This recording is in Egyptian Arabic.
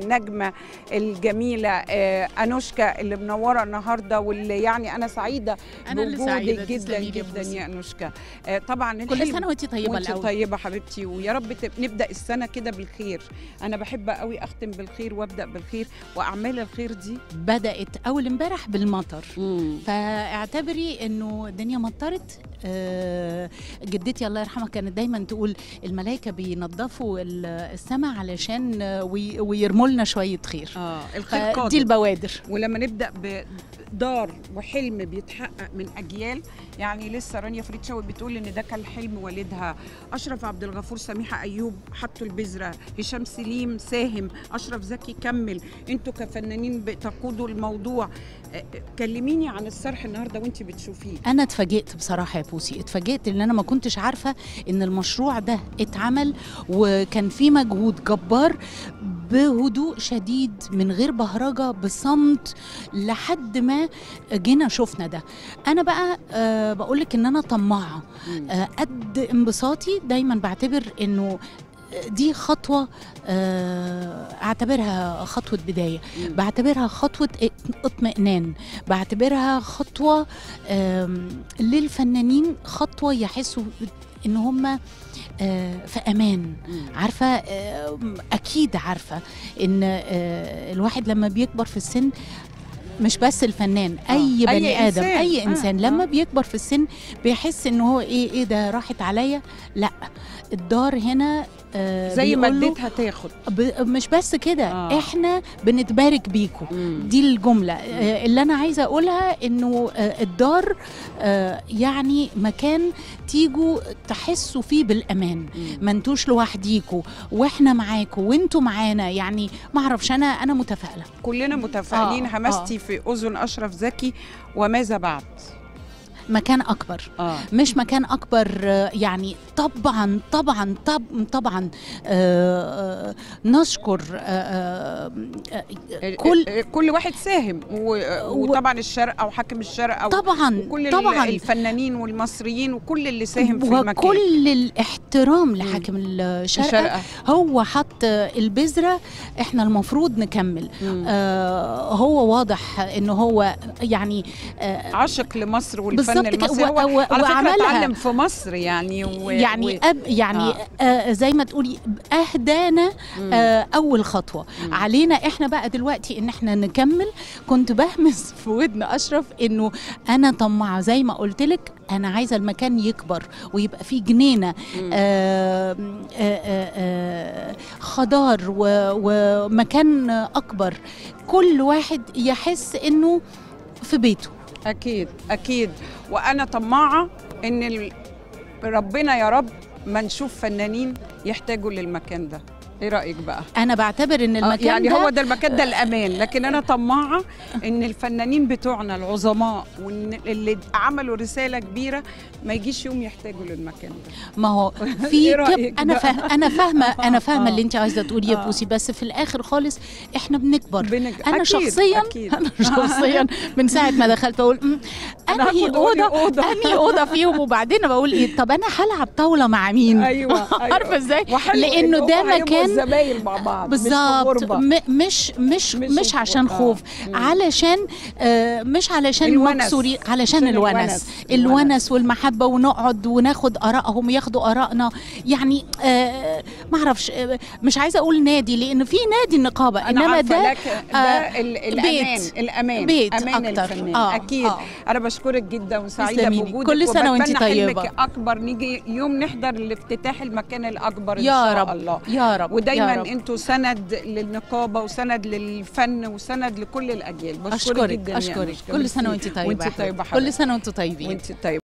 النجمه الجميله آه، انوشكا اللي منوره النهارده واللي يعني انا سعيده أنا اللي بوجودك سعيدة، جدا تسلمي لي يا جدا بوسي. يا انوشكا آه، طبعا كل الحلم- سنه وانت طيبه وانت الاول طيبه حبيبتي ويا رب تب- نبدا السنه كده بالخير انا بحب قوي اختم بالخير وابدا بالخير واعمال الخير دي بدات اول امبارح بالمطر فاعتبري انه الدنيا مطرت آه، جدتي الله يرحمها كانت دايما تقول الملائكه بينظفوا السماء علشان آه، وي- ويرموا لنا شويه خير اه الخير فدي قادر البوادر ولما نبدا بدار وحلم بيتحقق من اجيال يعني لسه رانيا فريد شوقي بتقول ان ده كان حلم والدها اشرف عبد الغفور سميحه ايوب حطوا البذره هشام سليم ساهم اشرف زكي كمل انتوا كفنانين بتقودوا الموضوع آه، كلميني عن الصرح النهارده وانت بتشوفيه انا اتفاجئت بصراحه يا بوسي اتفاجئت ان انا ما كنتش عارفه ان المشروع ده اتعمل وكان في مجهود جبار بهدوء شديد من غير بهرجه بصمت لحد ما جينا شفنا ده انا بقى أه بقول لك ان انا طماعه آه، قد انبساطي دايما بعتبر انه دي خطوة آه، اعتبرها خطوة بداية بعتبرها خطوة اطمئنان بعتبرها خطوة آم، للفنانين خطوة يحسوا ان هم آه، في امان عارفه آه، اكيد عارفه ان آه، الواحد لما بيكبر في السن مش بس الفنان آه. اي أي بني ادم إنسان. اي آه، انسان آه. لما بيكبر في السن بيحس ان هو ايه ايه ده راحت عليا لا الدار هنا آه زي ما بيقول له اديتها تاخد ب- مش بس كده آه. آه. احنا بنتبارك بيكم دي الجملة آه، اللي أنا عايزة أقولها إنه آه، الدار آه، يعني مكان تيجوا تحسوا فيه بالأمان ما انتوش لوحديكوا واحنا معاكوا وانتوا معانا يعني ما اعرفش انا انا متفائله كلنا متفائلين آه، همستي في اذن اشرف زكي وماذا بعد مكان اكبر اه مش مكان اكبر آه، يعني طبعا طبعا طب طبعا آه، آه، نشكر آه، آه، كل كل كل واحد ساهم و- وطبعا الشرقه وحاكم الشرقه طبعا وكل طبعا الفنانين والمصريين وكل اللي ساهم في المكان وكل الاحترام لحاكم الشرقة الشرقه هو حط البذرة احنا المفروض نكمل مم. آه هو واضح انه هو يعني آه عاشق لمصر والفن بالظبط كده، المصري و- هو و- على فكره وعملها. اتعلم في مصر يعني و... يعني و... أب يعني آه. آه. آه زي ما تقولي اهدانا مم. آه اول خطوه مم. علينا احنا بقى دلوقتي ان احنا نكمل كنت بهمس في ودن اشرف انه انا طماعه زي ما قلت لك انا عايزه المكان يكبر ويبقى فيه جنينه مم. آه آه آه آه خضار و- ومكان اكبر كل واحد يحس انه في بيته اكيد اكيد وانا طماعه ان ال... ربنا يا رب ما نشوف فنانين يحتاجوا للمكان ده ايه رايك بقى انا بعتبر ان آه، المكان يعني ده هو ده المكان ده الامان لكن انا طماعه ان الفنانين بتوعنا العظماء واللي عملوا رساله كبيره ما يجيش يوم يحتاجوا للمكان ده ما هو إيه في رأيك كب انا بقى؟ فاهم انا فاهمه انا فاهمه آه. اللي انت عايزه تقوليه يا آه. بوسي بس في الاخر خالص احنا بنكبر بنج... انا أكيد شخصيا أكيد. انا شخصيا من ساعه ما دخلت بقول "أم، أنا انهي هاخد أولي اوضه أوضة. انهي اوضه فيهم وبعدين بقول ايه طب انا هلعب طاوله مع مين ايوه أيوة. عارفه ازاي وحلو لانه إن ده هم هيبقوا مكان الزمايل مع بعض مش في بالظبط غربة. م- مش مش مش مش في- عشان آه. خوف مم. علشان آه مش علشان الونس. مكسورين علشان عشان الونس الونس. الونس والمحبه ونقعد وناخد ارائهم وياخدوا ارائنا يعني آه ما اعرفش آه مش عايزه اقول نادي لان في نادي النقابه أنا انما عارفة ده لك ده آه، ال- الامان بيت. الامان بيت امان أكتر. الفنان آه، اكيد آه. انا بشكرك جدا وسعيده تسلمي لي. بوجودك كل سنة وأنتي وبتمنى طيبة. حلمك اكبر نيجي يوم نحضر الافتتاح المكان الاكبر ان يا شاء رب الله يا رب ودايما يا رب. انتوا سند للنقابه وسند للفن وسند لكل الاجيال بشكرك اشكرك جدا يا اشكرك أنوشكا. كل سنه ميرسي. وانت طيبه وانت يا طيبه حبيبتي. كل حبيبتي. سنه وانتم طيبين وانت طيبه